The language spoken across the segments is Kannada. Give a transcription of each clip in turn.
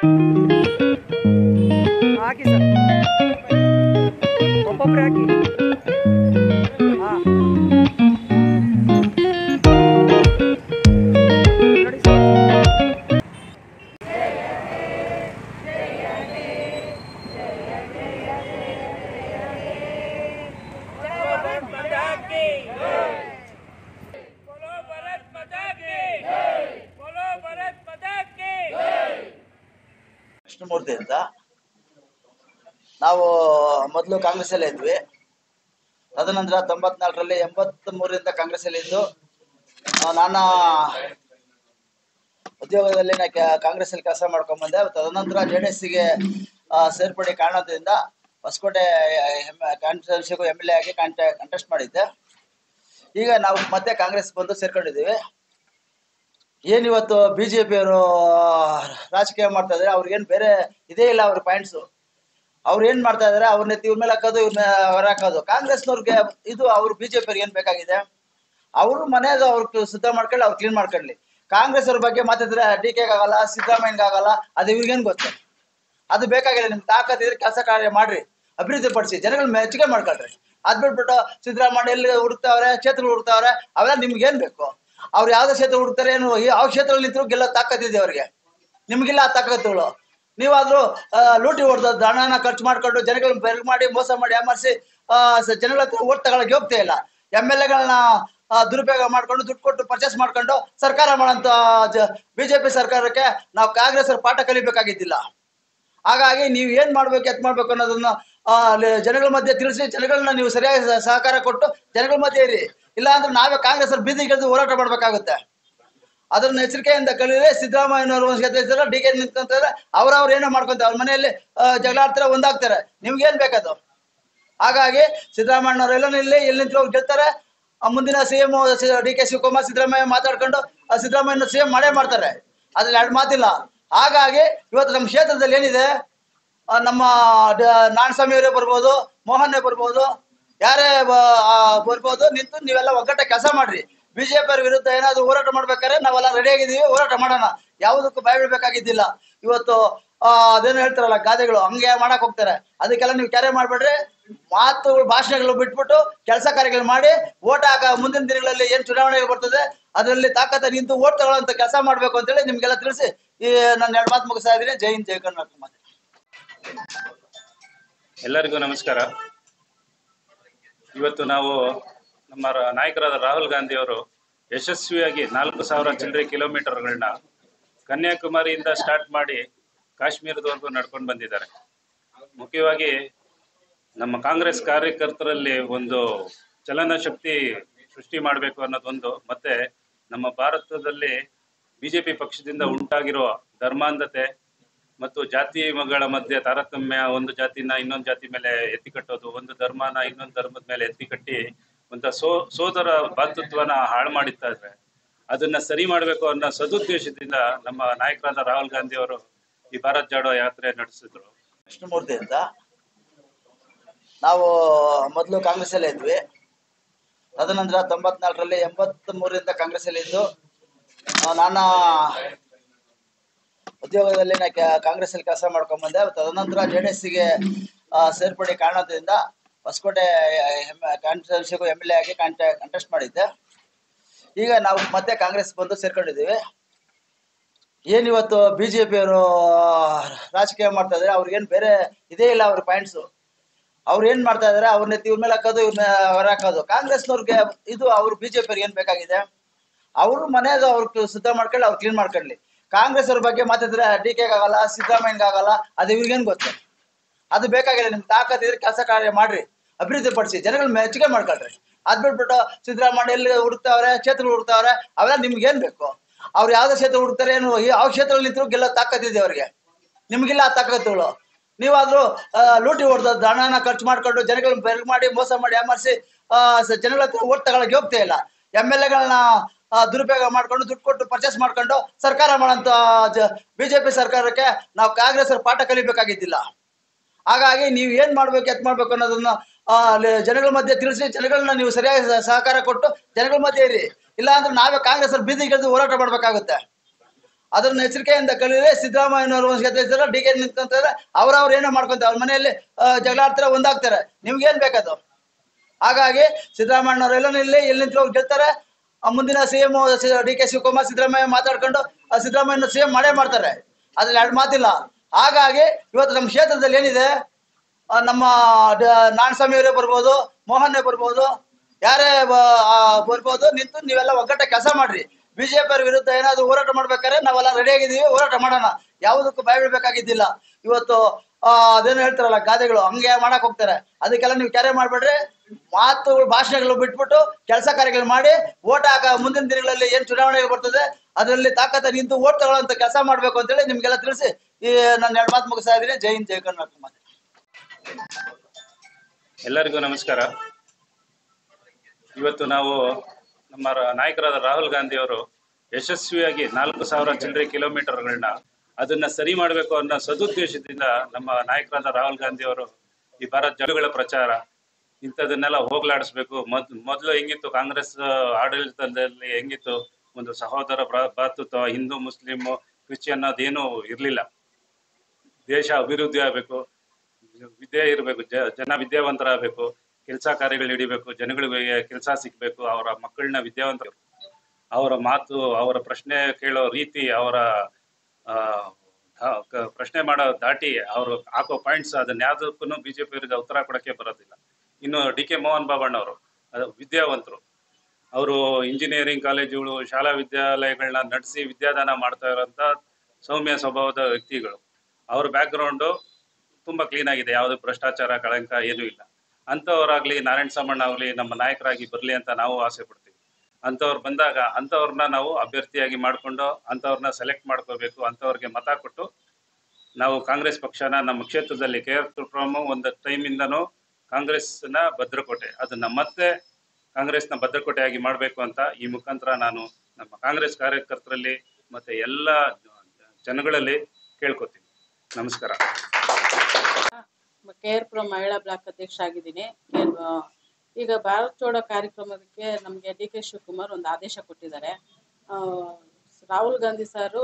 ಹಾಕಿ ಸರ್ ಒಬ್ಬೊಬ್ರೆ ಹಾಕಿ ಹಾಂ ನೋಡಿ ಸರ್ बोलो भारत माता की बोलो भारत माता की ಕೃಷ್ಣಮೂರ್ತಿ ಅಂತ ನಾವು ಮೊದಲು ಕಾಂಗ್ರೆಸ್ಸಲ್ಲೇ ಇದ್ವಿ ತದನಂತರ ತೊಂಬತ್ನಾಲ್ಕರಲ್ಲಿ ಎಂಬತ್ತ್ ಮೂರರಿಂದ ಕಾಂಗ್ರೆಸ್ಸಲ್ಲಿ ಇದ್ದು ಆ, ನಾನು ಉದ್ಯೋಗದಲ್ಲಿ ನಾ ಕ- ಕಾಂಗ್ರೆಸ್ಸಲ್ಲಿ ಕೆಲಸ ಮಾಡ್ಕೊಂಡ್ಬಂದೆ ತದನಂತರ ಜೆ ಡಿ ಎಸ್ಸಿಗೆ ಸೇರ್ಪಡೆ ಕಾರಣದಿಂದ ಹೊಸಕೋಟೆ ಕಾನ್ಸ್ಟಿಟ್ಯೂನ್ಸಿಗೂ ಎಮ್ ಎಲ್ ಎ ಆಗಿ ಕಾಂಟೆ ಕಂಟೆಸ್ಟ್ ಮಾಡಿದ್ದೆ ಈಗ ನಾವು ಮತ್ತೆ ಕಾಂಗ್ರೆಸ್ ಬಂದು ಸೇರ್ಕೊಂಡಿದ್ದೀವಿ ಏನಿವತ್ತು ಬಿ ಜೆ ಪಿಯವರು ರಾಜಕೀಯ ಮಾಡ್ತಾ ಇದ್ದಾರೆ ಅವ್ರಿಗೇನು ಬೇರೆ ಇದೇ ಇಲ್ಲ ಅವ್ರ ಪಾಯಿಂಟ್ಸು ಅವ್ರು ಏನ್ ಮಾಡ್ತಾ ಇದಾರೆ ಅವ್ರನ್ನ ಇವ್ರ ಮೇಲೆ ಹಾಕೋದು ಇವ್ರನ್ನ ಹೊರ ಹಾಕೋದು ಕಾಂಗ್ರೆಸ್ನವ್ರಿಗೆ ಇದು ಅವ್ರು ಬಿ ಜೆ ಪಿಯವ್ರಿಗೆ ಏನ್ ಬೇಕಾಗಿದೆ ಅವ್ರ ಮನೆಯಾಗ ಅವ್ರು ಶುದ್ಧ ಮಾಡ್ಕೊಳ್ಳಿ ಅವ್ರು ಕ್ಲೀನ್ ಮಾಡ್ಕೊಳ್ಳಿ ಕಾಂಗ್ರೆಸ್ ಅವ್ರ ಬಗ್ಗೆ ಮಾತಾಡಿದ್ರೆ ಡಿ ಕೆ ಆಗಲ್ಲ ಸಿದ್ದರಾಮಯ್ಯಗೆ ಆಗಲ್ಲ ಅದು ಇವ್ರಿಗೇನ್ ಗೊತ್ತು ಅದು ಬೇಕಾಗಿಲ್ಲ ನಿಮ್ಗೆ ತಾಕತ್ತಿದ್ರೆ ಕೆಲಸ ಕಾರ್ಯ ಮಾಡ್ರಿ ಅಭಿವೃದ್ಧಿ ಪಡಿಸಿ ಜನಗಳ ಮೆಚ್ಚುಗೆ ಮಾಡ್ಕೊಳ್ರಿ ಅದ್ ಬಿಟ್ಬಿಟ್ಟು ಸಿದ್ದರಾಮಯ್ಯ ಎಲ್ಲಿ ಹುಡುಕ್ತಾವ್ರೆ ಕ್ಷೇತ್ರ ಹುಡುಕ್ತಾವ್ರೆ ಅವೆಲ್ಲ ನಿಮ್ಗೆ ಏನ್ ಬೇಕು ಅವ್ರು ಯಾವ್ದೇ ಕ್ಷೇತ್ರ ಹುಡುಕ್ತಾರೆ ಏನು ಯಾವ ಕ್ಷೇತ್ರದಲ್ಲಿ ನಿಂತರು ಗೆಲ್ಲ ತಾಕತ್ತಿದೆ ಅವ್ರಿಗೆ ನಿಮ್ಗಿಲ್ಲ ಆ ತಾಕತ್ತುಗಳು ನೀವಾದ್ರೂ ಆ, ಲೂಟಿ ಹೊಡೆದು ಹಣನ ಖರ್ಚು ಮಾಡ್ಕೊಂಡು ಜನಗಳನ್ನ ಬೆರಗು ಮಾಡಿ ಮೋಸ ಮಾಡಿ ಯಾಮರ್ಸಿ ಆ, ಸ- ಜನಗಳ ಹತ್ರ ಓಟ್ ತಗೊಳಕ್ಕೆ ಹೋಗ್ತಾ ಇಲ್ಲ ಎಮ್ ಎಲ್ ಎಗಳನ್ನ ದುರುಪಯೋಗ ಮಾಡ್ಕೊಂಡು ದುಡ್ಡು ಕೊಟ್ಟು ಪರ್ಚೇಸ್ ಮಾಡ್ಕೊಂಡು ಸರ್ಕಾರ ಮಾಡೋಂಥ ಬಿಜೆಪಿ ಸರ್ಕಾರಕ್ಕೆ ನಾವು ಕಾಂಗ್ರೆಸ್ ಅವ್ರ ಪಾಠ ಕಲಿಬೇಕಾಗಿದ್ದಿಲ್ಲ ಹಾಗಾಗಿ ನೀವು ಏನ್ ಮಾಡ್ಬೇಕು ಎತ್ ಮಾಡ್ಬೇಕು ಅನ್ನೋದನ್ನ ಆ, ಲೆ- ಜನಗಳ ಮಧ್ಯೆ ತಿಳಿಸಿ ಜನಗಳನ್ನ ನೀವು ಸರಿಯಾಗಿ ಸ- ಸಹಕಾರ ಕೊಟ್ಟು ಜನಗಳ ಮಧ್ಯೆ ಇರಿ ಇಲ್ಲ ಅಂದ್ರೆ ನಾವೇ ಕಾಂಗ್ರೆಸ್ ಅವ್ರ ಬೀದಿಗಿಳಿದು ಹೋರಾಟ ಮಾಡ್ಬೇಕಾಗುತ್ತೆ ಅದನ್ನ ಎಚ್ಚರಿಕೆಯಿಂದ ಕಲೀರಿ ಸಿದ್ದರಾಮಯ್ಯನವರು ಒಂದು ಗೆದ್ದ ಇದ್ದಾರೆ ಡಿ ಕೆ ನಿಂತ್ಕೊಂತಾರೆ ಅವ್ರವ್ರು ಏನೋ ಮಾಡ್ಕೊಂತಾರೆ ಅವ್ರ ಮನೆಯಲ್ಲಿ ಆ, ಜಗಳ ಆಡ್ತಾರೆ ಒಂದಾಗ್ತಾರೆ ನಿಮ್ಗೇನ್ ಬೇಕದು ಹಾಗಾಗಿ ಸಿದ್ದರಾಮಯ್ಯನವರು ಎಲ್ಲ ನಿಲ್ಲಿ ಎಲ್ಲಿ ನಿಂತು ಅವ್ರು ಗೆಲ್ತಾರೆ ಆ ಮುಂದಿನ C M D K Shivakumar Siddaramaiah ಮಾತಾಡ್ಕೊಂಡು ಆ ಸಿದ್ದರಾಮಯ್ಯನ ಸಿ ಎಂ ಮಾಡೇ ಮಾಡ್ತಾರೆ ಅದ್ರಲ್ಲಿ ಎರಡು ಮಾತಿಲ್ಲ ಹಾಗಾಗಿ ಇವತ್ತು ನಮ್ಮ ಕ್ಷೇತ್ರದಲ್ಲಿ ಏನಿದೆ ಆ, ನಮ್ಮ ಡ- ನಾರಾಯಣಸ್ವಾಮಿ ಅವರೇ ಬರ್ಬೋದು ಮೋಹನ್ನೇ ಬರ್ಬೋದು ಯಾರೇ ಬ- ಆ, ಬರ್ಬೋದು ನಿಂತು ನೀವೆಲ್ಲ ಒಗ್ಗಟ್ಟ ಕೆಲಸ ಮಾಡ್ರಿ ಬಿಜೆಪಿ ಅವ್ರ ವಿರುದ್ಧ ಏನಾದ್ರು ಹೋರಾಟ ಮಾಡ್ಬೇಕಾದ್ರೆ ನಾವೆಲ್ಲ ರೆಡಿ ಆಗಿದ್ದೀವಿ ಹೋರಾಟ ಮಾಡೋಣ ಯಾವುದಕ್ಕೂ ಭಯ ಬೀಳ್ಬೇಕಾಗಿದ್ದಿಲ್ಲ ಇವತ್ತು ಆ, ಅದೇನೋ ಹೇಳ್ತಾರಲ್ಲ ಗಾದೆಗಳು ಹಂಗೆ ಮಾಡಕ್ ಹೋಗ್ತಾರೆ ಅದಕ್ಕೆಲ್ಲ ನೀವು ಕ್ಯಾರೆ ಮಾಡ್ಬೇಡ್ರಿ ಮಾತುಗಳು ಭಾಷಣಗಳು ಬಿಟ್ಬಿಟ್ಟು ಕೆಲಸ ಕಾರ್ಯಗಳು ಮಾಡಿ ಓಟ್ ಹಾಕ ಮುಂದಿನ ದಿನಗಳಲ್ಲಿ ಏನ್ ಚುನಾವಣೆಗೆ ಬರ್ತದೆ ಅದರಲ್ಲಿ ತಾಕತ್ತ ನಿಂತು ಓಟ್ ತಗೊಳ್ಳೋಂತ ಕೆಲಸ ಮಾಡ್ಬೇಕು ಅಂತೇಳಿ ನಿಮ್ಗೆಲ್ಲ ತಿಳಿಸಿ ಈ ನನ್ನ ಎರಡು ಮಾತು ಮುಗಿಸ್ತಾ ಇದ್ದೀನಿ ಜೈ ಹಿಂದ್ ಜೈ ಕರ್ನಾಟಕ ಮಾತೆ ಎಲ್ಲರಿಗೂ ನಮಸ್ಕಾರ ಇವತ್ತು ನಾವು ನಮ್ಮ ರ- ನಾಯಕರಾದ ರಾಹುಲ್ ಗಾಂಧಿ ಅವರು ಯಶಸ್ವಿಯಾಗಿ ನಾಲ್ಕು ಸಾವಿರ ಚಿಲ್ಲರೆ ಕಿಲೋಮೀಟರ್ಗಳನ್ನ ಕನ್ಯಾಕುಮಾರಿಯಿಂದ ಸ್ಟಾರ್ಟ್ ಮಾಡಿ ಕಾಶ್ಮೀರದವರೆಗೂ ನಡ್ಕೊಂಡು ಬಂದಿದ್ದಾರೆ ಮುಖ್ಯವಾಗಿ ನಮ್ಮ ಕಾಂಗ್ರೆಸ್ ಕಾರ್ಯಕರ್ತರಲ್ಲಿ ಒಂದು ಚಲನ ಶಕ್ತಿ ಸೃಷ್ಟಿ ಮಾಡಬೇಕು ಅನ್ನೋದೊಂದು ಮತ್ತೆ ನಮ್ಮ ಭಾರತದಲ್ಲಿ ಬಿಜೆಪಿ ಪಕ್ಷದಿಂದ ಉಂಟಾಗಿರುವ ಧರ್ಮಾಂಧತೆ ಮತ್ತು ಜಾತಿಗಳ ಮಧ್ಯೆ ತಾರತಮ್ಯ ಒಂದು ಜಾತಿನ ಇನ್ನೊಂದು ಜಾತಿ ಮೇಲೆ ಎತ್ತಿ ಕಟ್ಟೋದು ಒಂದು ಧರ್ಮನ ಇನ್ನೊಂದು ಧರ್ಮದ ಮೇಲೆ ಎತ್ತಿ ಕಟ್ಟಿ ಒಂದು ಸೋ ಸೋದರ ಬಾಂಧುತ್ವನ ಹಾಳು ಮಾಡಿತ್ತಾ ಇದ್ರೆ ಅದನ್ನ ಸರಿ ಮಾಡಬೇಕು ಅನ್ನೋ ಸದುದ್ದೇಶದಿಂದ ನಮ್ಮ ನಾಯಕರಾದ ರಾಹುಲ್ ಗಾಂಧಿ ಅವರು ಈ ಭಾರತ್ ಜಾಡೋ ಯಾತ್ರೆ ನಡೆಸಿದ್ರು ಕೃಷ್ಣಮೂರ್ತಿ ಅಂತ ನಾವು ಮೊದಲು ಕಾಂಗ್ರೆಸ್ಸಲ್ಲೇ ಇದ್ವಿ ತದನಂತರ ತೊಂಬತ್ನಾಲ್ಕರಲ್ಲಿ ಎಂಬತ್ತ್ ಮೂರರಿಂದ ಕಾಂಗ್ರೆಸ್ಸಲ್ಲಿ ಇದ್ದು ಆ, ನಾನು ಉದ್ಯೋಗದಲ್ಲಿ ನಾ ಕ- ಕಾಂಗ್ರೆಸ್ಸಲ್ಲಿ ಕೆಲಸ ಮಾಡ್ಕೊಂಡ್ಬಂದೆ ತದನಂತರ ಜೆ ಡಿ ಎಸ್ಸಿಗೆ ಸೇರ್ಪಡೆ ಕಾರಣದಿಂದ ಹೊಸಕೋಟೆ ಕಾನ್ಸ್ಟಿಟ್ಯೂನ್ಸಿಗೂ ಎಮ್ ಎಲ್ ಎ ಆಗಿ ಕಾಂಟೆ ಕಂಟೆಸ್ಟ್ ಮಾಡಿದ್ದೆ ಈಗ ನಾವು ಮತ್ತೆ ಕಾಂಗ್ರೆಸ್ ಬಂದು ಸೇರ್ಕೊಂಡಿದ್ದೀವಿ ಏನಿವತ್ತು ಬಿ ಜೆ ಪಿಯವರು ರಾಜಕೀಯ ಮಾಡ್ತಾ ಇದ್ದಾರೆ ಅವ್ರಿಗೇನು ಬೇರೆ ಇದೇ ಇಲ್ಲ ಅವ್ರ ಪಾಯಿಂಟ್ಸು ಅವ್ರು ಏನ್ ಮಾಡ್ತಾ ಇದಾರೆ ಅವ್ರನ್ನ ಇವ್ರ ಮೇಲೆ ಹಾಕೋದು ಇವ್ರನ್ನ ಹೊರ ಹಾಕೋದು ಕಾಂಗ್ರೆಸ್ನವ್ರಿಗೆ ಇದು ಅವ್ರು ಬಿ ಜೆ ಪಿಯವ್ರಿಗೆ ಏನ್ ಬೇಕಾಗಿದೆ ಅವ್ರ ಮನೆಯಾಗ ಅವ್ರು ಶುದ್ಧ ಮಾಡ್ಕೊಳ್ಳಿ ಅವ್ರು ಕ್ಲೀನ್ ಮಾಡ್ಕೊಳ್ಳಿ ಕಾಂಗ್ರೆಸ್ ಅವ್ರ ಬಗ್ಗೆ ಮಾತಾಡಿದ್ರೆ ಡಿ ಕೆ ಆಗಲ್ಲ ಸಿದ್ದರಾಮಯ್ಯಗೆ ಆಗಲ್ಲ ಅದು ಇವ್ರಿಗೇನ್ ಗೊತ್ತು ಅದು ಬೇಕಾಗಿಲ್ಲ ನಿಮ್ಗೆ ತಾಕತ್ತಿದ್ರೆ ಕೆಲಸ ಕಾರ್ಯ ಮಾಡ್ರಿ ಅಭಿವೃದ್ಧಿ ಪಡಿಸಿ ಜನಗಳ ಮೆಚ್ಚುಗೆ ಮಾಡ್ಕೊಳ್ರಿ ಅದ್ ಬಿಟ್ಬಿಟ್ಟು ಸಿದ್ದರಾಮಯ್ಯ ಎಲ್ಲಿ ಹುಡುಕ್ತಾವ್ರೆ ಕ್ಷೇತ್ರ ಹುಡುಕ್ತಾವ್ರೆ ಅವೆಲ್ಲ ನಿಮ್ಗೆ ಏನ್ ಬೇಕು ಅವ್ರು ಯಾವ್ದೇ ಕ್ಷೇತ್ರ ಹುಡುಕ್ತಾರೆ ಏನು ಯಾವ ಕ್ಷೇತ್ರದಲ್ಲಿ ನಿಂತರು ಗೆಲ್ಲ ತಾಕತ್ತಿದೆ ಅವ್ರಿಗೆ ನಿಮ್ಗಿಲ್ಲ ಆ ತಾಕತ್ತುಗಳು ನೀವಾದ್ರೂ ಆ, ಲೂಟಿ ಹೊಡೆದು ಹಣನ ಖರ್ಚು ಮಾಡ್ಕೊಂಡು ಜನಗಳನ್ನ ಬೆರಗು ಮಾಡಿ ಮೋಸ ಮಾಡಿ ಯಾಮರ್ಸಿ ಆ, ಸ- ಜನಗಳ ಹತ್ರ ಓಟ್ ತಗೊಳಕ್ಕೆ ಹೋಗ್ತಾ ಇಲ್ಲ ಎಮ್ ಎಲ್ ಎಗಳನ್ನ ದುರುಪಯೋಗ ಮಾಡ್ಕೊಂಡು ದುಡ್ಡು ಕೊಟ್ಟು ಪರ್ಚೇಸ್ ಮಾಡ್ಕೊಂಡು ಸರ್ಕಾರ ಮಾಡೋಂಥ ಬಿಜೆಪಿ ಸರ್ಕಾರಕ್ಕೆ ನಾವು ಕಾಂಗ್ರೆಸ್ ಅವ್ರ ಪಾಠ ಕಲಿಬೇಕಾಗಿದ್ದಿಲ್ಲ ಹಾಗಾಗಿ ನೀವು ಏನ್ ಮಾಡ್ಬೇಕು ಎತ್ ಮಾಡ್ಬೇಕು ಅನ್ನೋದನ್ನ ಆ, ಲೆ- ಜನಗಳ ಮಧ್ಯೆ ತಿಳಿಸಿ ಜನಗಳನ್ನ ನೀವು ಸರಿಯಾಗಿ ಸ- ಸಹಕಾರ ಕೊಟ್ಟು ಜನಗಳ ಮಧ್ಯೆ ಇರಿ ಇಲ್ಲ ಅಂದ್ರೆ ನಾವೇ ಕಾಂಗ್ರೆಸ್ ಅವ್ರ ಬೀದಿಗಿಳಿದು ಹೋರಾಟ ಮಾಡ್ಬೇಕಾಗುತ್ತೆ ಅದನ್ನ ಎಚ್ಚರಿಕೆಯಿಂದ ಕಲಿದ್ರೆ ಸಿದ್ದರಾಮಯ್ಯನವರು ಒಂದ್ ಗೆದ್ದಿರ್ತಾರೆ ಡಿ ಕೆ ನಿಂತ್ಕೊಂತಾರೆ ಅವ್ರವ್ರು ಏನೋ ಮಾಡ್ಕೊಂತಾರೆ ಅವ್ರ ಮನೆಯಲ್ಲಿ ಆ, ಜಗಳ ಆಡ್ತಾರೆ ಒಂದಾಗ್ತಾರೆ ನಿಮ್ಗೇನ್ ಬೇಕದು ಹಾಗಾಗಿ ಸಿದ್ದರಾಮಯ್ಯನವರು ಎಲ್ಲ ಇಲ್ಲಿ ಎಲ್ಲಿ ನಿಂತ್ಕೊಂಡು ಗೆಲ್ತಾರೆ ಆ ಮುಂದಿನ CM D K Shivakumar Siddaramaiah ಮಾತಾಡ್ಕೊಂಡು ಆ ಸಿದ್ದರಾಮಯ್ಯನ ಸಿಎಂ ಮಾಡೇ ಮಾಡ್ತಾರೆ ಅದ್ರಲ್ಲಿ ಎರಡು ಮಾತಿಲ್ಲ ಹಾಗಾಗಿ ಇವತ್ತು ನಮ್ಮ ಕ್ಷೇತ್ರದಲ್ಲಿ ಏನಿದೆ ಆ, ನಮ್ಮ ಡ- ನಾರಾಯಣಸ್ವಾಮಿಯವರೇ ಬರ್ಬೋದು ಮೋಹನ್ನೇ ಬರ್ಬೋದು ಯಾರೇ ಬ- ಆ, ಬರ್ಬೋದು ನಿಂತು ನೀವೆಲ್ಲ ಒಗ್ಗಟ್ಟ ಕೆಲಸ ಮಾಡ್ರಿ ಬಿಜೆಪಿ ಅವ್ರ ವಿರುದ್ಧ ಏನಾದ್ರು ಹೋರಾಟ ಮಾಡ್ಬೇಕಾದ್ರೆ ನಾವೆಲ್ಲ ರೆಡಿ ಆಗಿದ್ದೀವಿ ಹೋರಾಟ ಮಾಡೋಣ ಯಾವುದಕ್ಕೂ ಭಯ ಬೀಳ್ಬೇಕಾಗಿದ್ದಿಲ್ಲ ಇವತ್ತು ಆ, ಅದೇನೋ ಹೇಳ್ತಾರಲ್ಲ ಗಾದೆಗಳು ಹಂಗೆ ಮಾಡಕ್ ಹೋಗ್ತಾರೆ ಅದಕ್ಕೆಲ್ಲ ನೀವು ಕ್ಯಾರೆ ಮಾಡ್ಬೇಡ್ರಿ ಮಾತುಗಳು ಭಾಷಣಗಳು ಬಿಟ್ಬಿಟ್ಟು ಕೆಲಸ ಕಾರ್ಯಗಳು ಮಾಡಿ ಓಟ್ ಹಾಕ ಮುಂದಿನ ದಿನಗಳಲ್ಲಿ ಏನ್ ಚುನಾವಣೆ ಬರ್ತದೆ ಅದರಲ್ಲಿ ತಾಕತ್ತ ನಿಂತು ಓಟ್ ತಗೊಳ್ಳೋಂತ ಕೆಲಸ ಮಾಡ್ಬೇಕು ಅಂತೇಳಿ ನಿಮ್ಗೆಲ್ಲ ತಿಳಿಸಿ ಈ ನನ್ನ ಎರಡು ಮಾತು ಮುಗಿಸ್ತಾ ಇದ್ದೀನಿ ಜೈ ಹಿಂದ್ ಜೈ ಕರ್ನಾಟಕ ಮಾತೆ ಎಲ್ಲರಿಗೂ ನಮಸ್ಕಾರ ಇವತ್ತು ನಾವು ನಮ್ಮ ರ- ನಾಯಕರಾದ ರಾಹುಲ್ ಗಾಂಧಿ ಅವರು ಯಶಸ್ವಿಯಾಗಿ ನಾಲ್ಕು ಸಾವಿರ ಚಿಲ್ಲರೆ ಕಿಲೋಮೀಟರ್ಗಳನ್ನ ಅದನ್ನ ಸರಿ ಮಾಡಬೇಕು ಅನ್ನೋ ಸದುದ್ದೇಶದಿಂದ ನಮ್ಮ ನಾಯಕರಾದ ರಾಹುಲ್ ಗಾಂಧಿ ಅವರು ಈ ಭಾರತ್ ಜನಗಳ ಪ್ರಚಾರ ಇಂಥದನ್ನೆಲ್ಲ ಹೋಗ್ಲಾಡಿಸ್ಬೇಕು ಮೊದ್ ಮೊದಲು ಹೆಂಗಿತ್ತು ಕಾಂಗ್ರೆಸ್ ಆಡಳಿತದಲ್ಲಿ ಹೆಂಗಿತ್ತು ಒಂದು ಸಹೋದರ ಭ್ರಾ- ಭ್ರಾತೃತ್ವ ಹಿಂದೂ ಮುಸ್ಲಿಂ ಕ್ರಿಶ್ಚಿಯನ್ ಅದೇನು ಇರಲಿಲ್ಲ ದೇಶ ಅಭಿವೃದ್ಧಿ ಆಗಬೇಕು ವಿದ್ಯೆ ಇರಬೇಕು ಜನ ವಿದ್ಯಾವಂತರಾಗಬೇಕು ಕೆಲಸ ಕಾರ್ಯಗಳು ಹಿಡಿಬೇಕು ಜನಗಳಿಗೆ ಕೆಲಸ ಸಿಗ್ಬೇಕು ಅವರ ಮಕ್ಕಳನ್ನ ವಿದ್ಯಾವಂತ ಅವರ ಮಾತು ಅವರ ಪ್ರಶ್ನೆ ಕೇಳೋ ರೀತಿ ಅವರ ಆ, ಧ- ಕ- ಪ್ರಶ್ನೆ ಮಾಡೋ ದಾಟಿ ಅವರು ಹಾಕೋ ಪಾಯಿಂಟ್ಸ್ ಅದನ್ನ ಯಾವ್ದಕ್ಕೂ ಬಿಜೆಪಿ ಅವರಿಗೆ ಉತ್ತರ ಕೊಡಕ್ಕೆ ಬರೋದಿಲ್ಲ ಇನ್ನು ಡಿ ಕೆ ಮೋಹನ್ ಬಾಬಣ್ಣ ಅವರು ಅದು ವಿದ್ಯಾವಂತರು ಅವರು ಇಂಜಿನಿಯರಿಂಗ್ ಕಾಲೇಜುಗಳು ಶಾಲಾ ವಿದ್ಯಾಲಯಗಳನ್ನ ನಡೆಸಿ ವಿದ್ಯಾದಾನ ಮಾಡ್ತಾ ಇರೋಂಥ ಸೌಮ್ಯ ಸ್ವಭಾವದ ವ್ಯಕ್ತಿಗಳು ಅವ್ರ ಬ್ಯಾಕ್ಗ್ರೌಂಡು ತುಂಬಾ ಕ್ಲೀನ್ ಆಗಿದೆ ಯಾವುದು ಭ್ರಷ್ಟಾಚಾರ ಕಳಂಕ ಏನೂ ಇಲ್ಲ ಅಂಥವ್ರಾಗ್ಲಿ ನಾರಾಯಣ ಸಾಮಣ್ಣ ಆಗಲಿ ನಮ್ಮ ನಾಯಕರಾಗಿ ಬರಲಿ ಅಂತ ನಾವು ಆಸೆ ಪಡ್ತೀವಿ ಅಂಥವ್ರು ಬಂದಾಗ ಅಂಥವ್ರನ್ನ ನಾವು ಅಭ್ಯರ್ಥಿಯಾಗಿ ಮಾಡಿಕೊಂಡು ಅಂಥವ್ರನ್ನ ಸೆಲೆಕ್ಟ್ ಮಾಡ್ಕೋಬೇಕು ಅಂಥವ್ರಿಗೆ ಮತ ಕೊಟ್ಟು ನಾವು ಕಾಂಗ್ರೆಸ್ ಪಕ್ಷನ ನಮ್ಮ ಕ್ಷೇತ್ರದಲ್ಲಿ ಕೆ ಆರ್ ತುಳ್ಪ್ರಮ ಒಂದು ಟೈಮಿಂದನೂ ಕಾಂಗ್ರೆಸ್ನ ಭದ್ರಕೋಟೆ ಅದನ್ನ ಮತ್ತೆ ಕಾಂಗ್ರೆಸ್ನ ಭದ್ರಕೋಟೆಯಾಗಿ ಮಾಡಬೇಕು ಅಂತ ಈ ಮುಖಾಂತರ ನಾನು ನಮ್ಮ ಕಾಂಗ್ರೆಸ್ ಕಾರ್ಯಕರ್ತರಲ್ಲಿ ಮತ್ತೆ ಎಲ್ಲ ಜನಗಳಲ್ಲಿ ಕೇಳ್ಕೊತೀನಿ ನಮಸ್ಕಾರ ಕೆ ಆರ್ ಪುರ ಮಹಿಳಾ ಬ್ಲಾಕ್ ಅಧ್ಯಕ್ಷ ಆಗಿದ್ದೀನಿ ಕೆ- ಆ, ಈಗ ಭಾರತ್ ಜೋಡೋ ಕಾರ್ಯಕ್ರಮಕ್ಕೆ ನಮಗೆ ಡಿ ಕೆ ಶಿವಕುಮಾರ್ ಒಂದು ಆದೇಶ ಕೊಟ್ಟಿದ್ದಾರೆ ಆ, ರಾಹುಲ್ ಗಾಂಧಿ ಸಾರು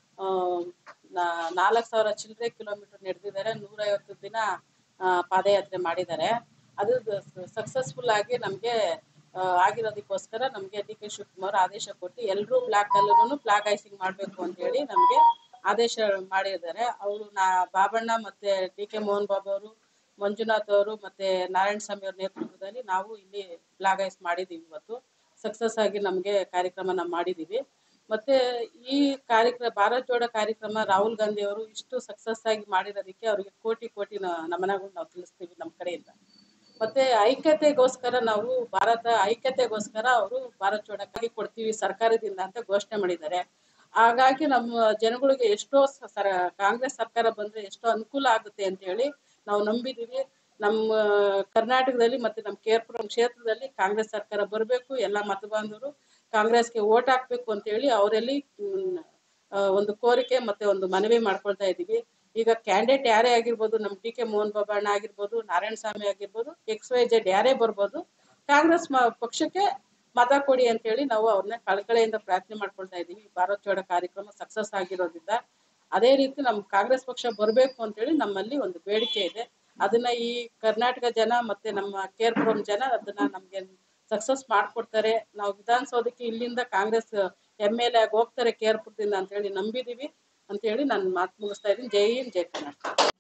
ನಾಲ್ಕು ಸಾವಿರ ಚಿಲ್ಲರೆ ಕಿಲೋಮೀಟರ್ ನಡೆದಿದ್ದಾರೆ ನೂರೈವತ್ತು ದಿನ ಆ, ಪಾದಯಾತ್ರೆ ಮಾಡಿದ್ದಾರೆ ಅದು ಸಕ್ಸಸ್ಫುಲ್ ಆಗಿ ನಮಗೆ ಆಗಿರೋದಕ್ಕೋಸ್ಕರ ನಮಗೆ ಡಿ ಕೆ ಶಿವಕುಮಾರ್ ಆದೇಶ ಕೊಟ್ಟು ಎಲ್ಲರೂ ಬ್ಲಾಕ್ ಅಲ್ಲೂ ಫ್ಲಾಗ್ ಐಸಿಂಗ್ ಮಾಡಬೇಕು ಅಂತ ಹೇಳಿ ನಮಗೆ ಆದೇಶ ಮಾಡಿದ್ದಾರೆ ಅವರು ನಾ ಬಾಬಣ್ಣ ಮತ್ತೆ ಡಿ ಕೆ ಮೋಹನ್ ಬಾಬು ಅವರು ಮಂಜುನಾಥ್ ಅವರು ಮತ್ತೆ ನಾರಾಯಣ ಸ್ವಾಮಿ ಅವ್ರ ನೇತೃತ್ವದಲ್ಲಿ ನಾವು ಇಲ್ಲಿ ಫ್ಲಾಗ್ ಐಸ್ ಮಾಡಿದ್ದೀವಿ ಇವತ್ತು ಸಕ್ಸಸ್ ಆಗಿ ನಮಗೆ ಕಾರ್ಯಕ್ರಮ ನಾವು ಮಾಡಿದ್ದೀವಿ ಮತ್ತೆ ಈ ಕಾರ್ಯಕ್ರಮ ಭಾರತ್ ಜೋಡೋ ಕಾರ್ಯಕ್ರಮ ರಾಹುಲ್ ಗಾಂಧಿ ಅವರು ಇಷ್ಟು ಸಕ್ಸಸ್ ಆಗಿ ಮಾಡಿರೋದಕ್ಕೆ ಅವರಿಗೆ ಕೋಟಿ ಕೋಟಿ ನ- ನಮನಗಳು ನಾವು ತಿಳಿಸ್ತೀವಿ ನಮ್ಮ ಕಡೆಯಿಂದ ಮತ್ತೆ ಐಕ್ಯತೆಗೋಸ್ಕರ ನಾವು ಭಾರತ ಐಕ್ಯತೆಗೋಸ್ಕರ ಅವರು ಭಾರತ್ ಜೋಡಕ್ಕಾಗಿ ಕೊಡ್ತೀವಿ ಸರ್ಕಾರದಿಂದ ಅಂತ ಘೋಷಣೆ ಮಾಡಿದ್ದಾರೆ ಹಾಗಾಗಿ ನಮ್ಮ ಜನಗಳಿಗೆ ಎಷ್ಟೋ ಸ- ಸರ ಕಾಂಗ್ರೆಸ್ ಸರ್ಕಾರ ಬಂದ್ರೆ ಎಷ್ಟೋ ಅನುಕೂಲ ಆಗುತ್ತೆ ಅಂತ ಹೇಳಿ ನಾವು ನಂಬಿದೀವಿ ನಮ್ಮ ಕರ್ನಾಟಕದಲ್ಲಿ ಮತ್ತೆ ನಮ್ಮ ಕೇರ್ಪುರಂ ಕ್ಷೇತ್ರದಲ್ಲಿ ಕಾಂಗ್ರೆಸ್ ಸರ್ಕಾರ ಬರಬೇಕು ಎಲ್ಲ ಮತಬಾಂಧವರು ಕಾಂಗ್ರೆಸ್ಗೆ ಓಟ್ ಹಾಕ್ಬೇಕು ಅಂತ ಹೇಳಿ ಅವರಲ್ಲಿ ಒಂದು ಕೋರಿಕೆ ಮತ್ತೆ ಒಂದು ಮನವಿ ಮಾಡ್ಕೊಳ್ತಾ ಇದ್ದೀವಿ ಈಗ ಕ್ಯಾಂಡಿಡೇಟ್ ಯಾರೇ ಆಗಿರ್ಬೋದು ನಮ್ಮ ಡಿ ಕೆ ಮೋಹನ್ ಬಾಬಾ ಅಣ್ಣ ಆಗಿರ್ಬೋದು ನಾರಾಯಣ ಸ್ವಾಮಿ ಆಗಿರ್ಬೋದು ಎಕ್ಸ್ ವೈ ಜೆಡ್ ಯಾರೇ ಬರ್ಬೋದು ಕಾಂಗ್ರೆಸ್ ಮ- ಪಕ್ಷಕ್ಕೆ ಮತ ಕೊಡಿ ಅಂತ ಹೇಳಿ ನಾವು ಅವ್ರನ್ನ ಕಳಕಳಿಯಿಂದ ಪ್ರಾರ್ಥನೆ ಮಾಡ್ಕೊಳ್ತಾ ಇದ್ದೀವಿ ಈ ಭಾರತ್ ಜೋಡೋ ಕಾರ್ಯಕ್ರಮ ಸಕ್ಸಸ್ ಆಗಿರೋದ್ರಿಂದ ಅದೇ ರೀತಿ ನಮ್ಮ ಕಾಂಗ್ರೆಸ್ ಪಕ್ಷ ಬರಬೇಕು ಅಂತೇಳಿ ನಮ್ಮಲ್ಲಿ ಒಂದು ಬೇಡಿಕೆ ಇದೆ ಅದನ್ನ ಈ ಕರ್ನಾಟಕ ಜನ ಮತ್ತೆ ನಮ್ಮ ಕೇರ್ಪುರಂ ಜನ ಅದನ್ನ ನಮ್ಗೆ ಸಕ್ಸಸ್ ಮಾಡ್ಕೊಡ್ತಾರೆ ನಾವು ವಿಧಾನಸೌಧಕ್ಕೆ ಇಲ್ಲಿಂದ ಕಾಂಗ್ರೆಸ್ ಎಮ್ ಎಲ್ ಎ ಆಗಿ ಹೋಗ್ತಾರೆ ಕೇರ್ಪುರದಿಂದ ಅಂತ ಹೇಳಿ ನಂಬಿದೀವಿ ಅಂತ ಹೇಳಿ ನಾನು ಮಾತು ಮುಗಿಸ್ತಾ ಇದ್ದೀನಿ ಜೈ ಹಿಂದ್ ಜೈ ಕರ್ನಾಟಕ